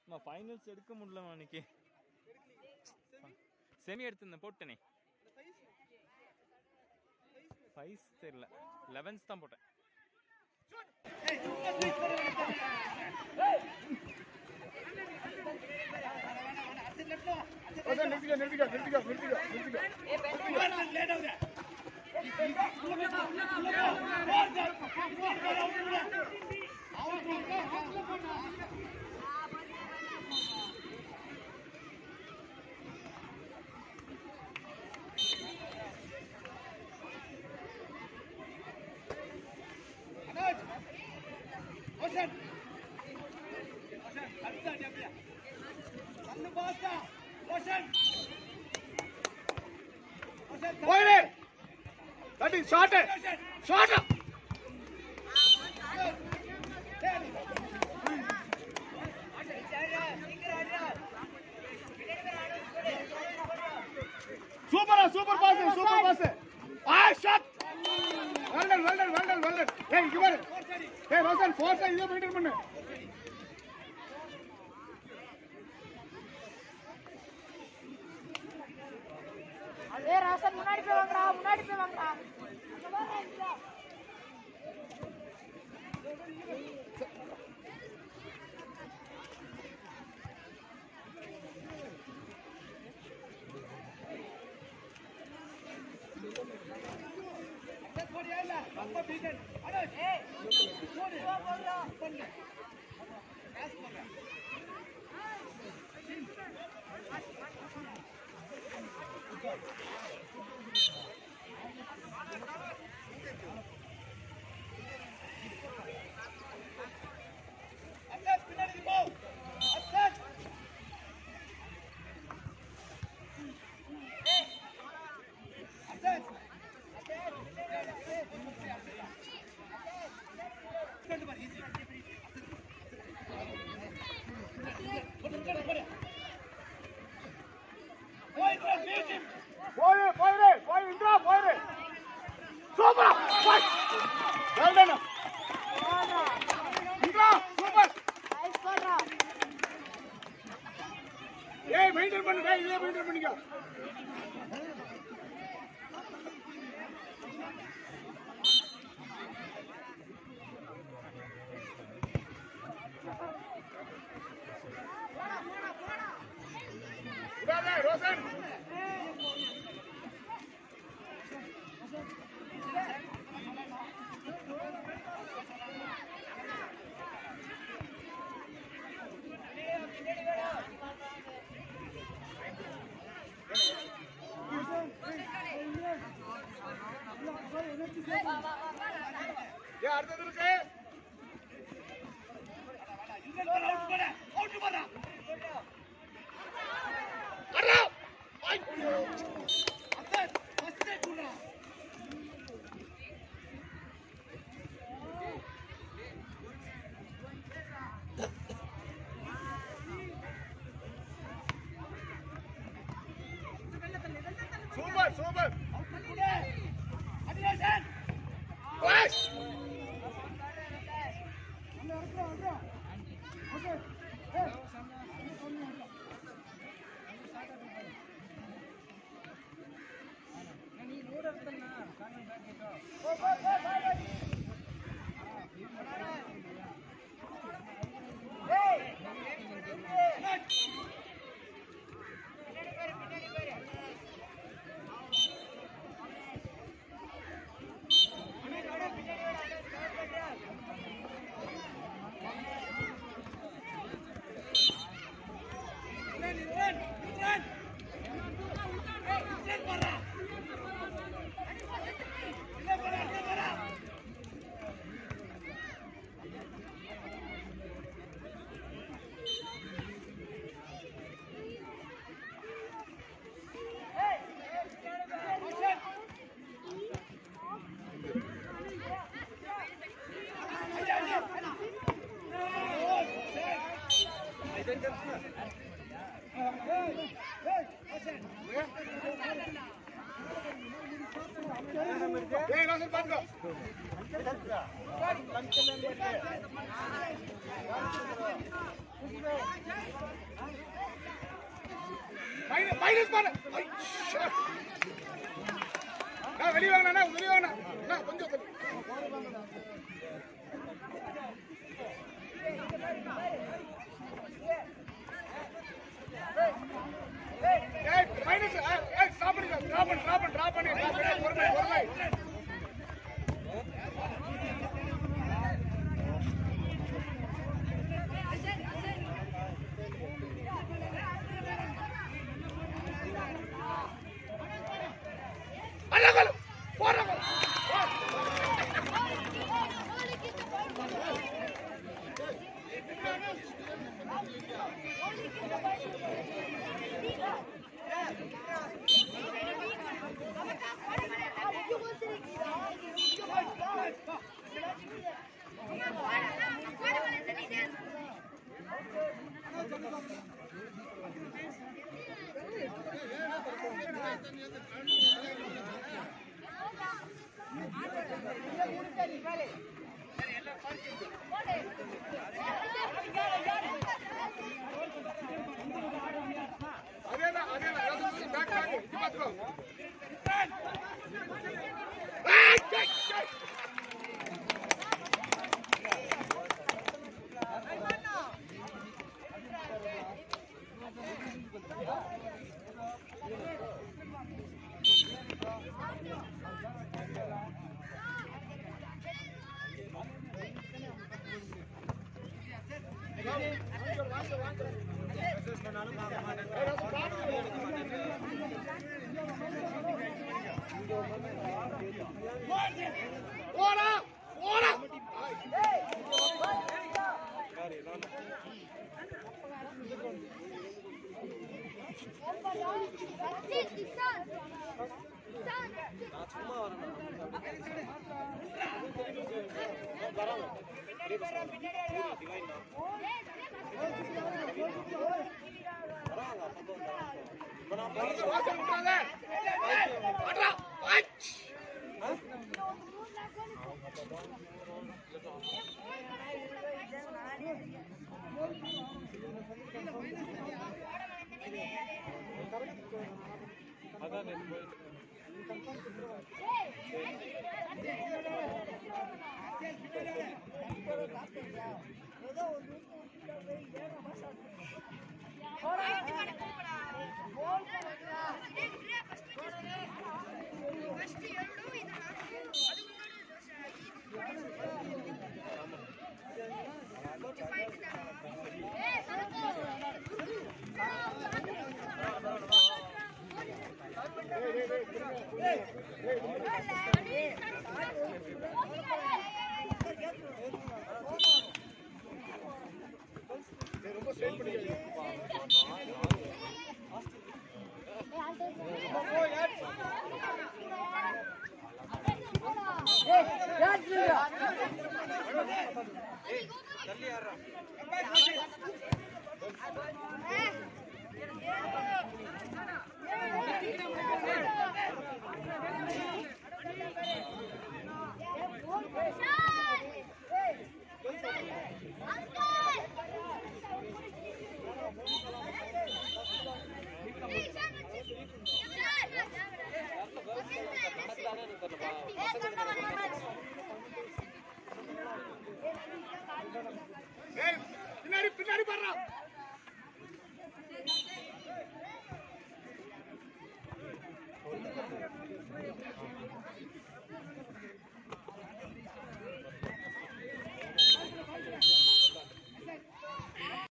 நான் ஃபைனல்ஸ் எடுக்க முடியல அன்னைக்கு செமி எடுத்திருந்தேன் போட்டேனே ஃபைஸ் தெரியல லெவன்ஸ் தான் போட்டேன் நிறுத்திக்க நிறுத்திக்க நிறுத்திக்க நிறுத்திக்க நிறுத்திக்க போயிடு தட்டி ஷாட் ஷாட் சூப்பரா சூப்பர் பாஸ் சூப்பர் பாஸ் ஆ shot well done well done well done well done ஏய் இங்க பாரு ஏய் வசன் ஃபோர்ஸ் இதே மெயின்டைன் பண்ணு ஏ ராசன் முன்னாடி போய் வாங்கடா முன்னாடி போய் வாங்கடா அங்க பாரு, இங்க. போயிடு போயிடு போய் இந்திரா போயிடு சூப்பரா போய் வெல்டன் இந்திரா சூப்பர் Nice போடுறா. ஏய் மெயின்டைன் பண்ணு டேய் இதே மெயின்டைன் பண்ணிக்க விடாதே ரோசன் ஏ அடுத்தது இருக்கு அடா! ஐ! சூப்பர் சூப்பர் வாஷ் ஏய் ரோசன் பாத்துக்கோ மைனஸ் மைனஸ் பண்ணு ஐ, ஷே. நான் வெளியே வாங்கினா வெளியே வாங்கினா நான் கொஞ்சம் தள்ளி. ஏய், மைனஸ் ஏய், ஏய், ஸ்டாப் பண்ணுங்க டிராப் பண்ணு டிராப் பண்ணு டிராப் பண்ணி டிராப் பண்ணி பொறுமை பொறுமை அழகல் போறவங்க அதேதான் அதேதான் பேக் பேக் இது பாத்துக்கோ ஏய், ஏய், ஏய். போடா போடா வாசல் விட்டாத வாடா வாச் ரொம்ப ஸ்ட்ரெயின் பண்ணிக்க ஏய் பின்னாடி பின்னாடி பாடுறா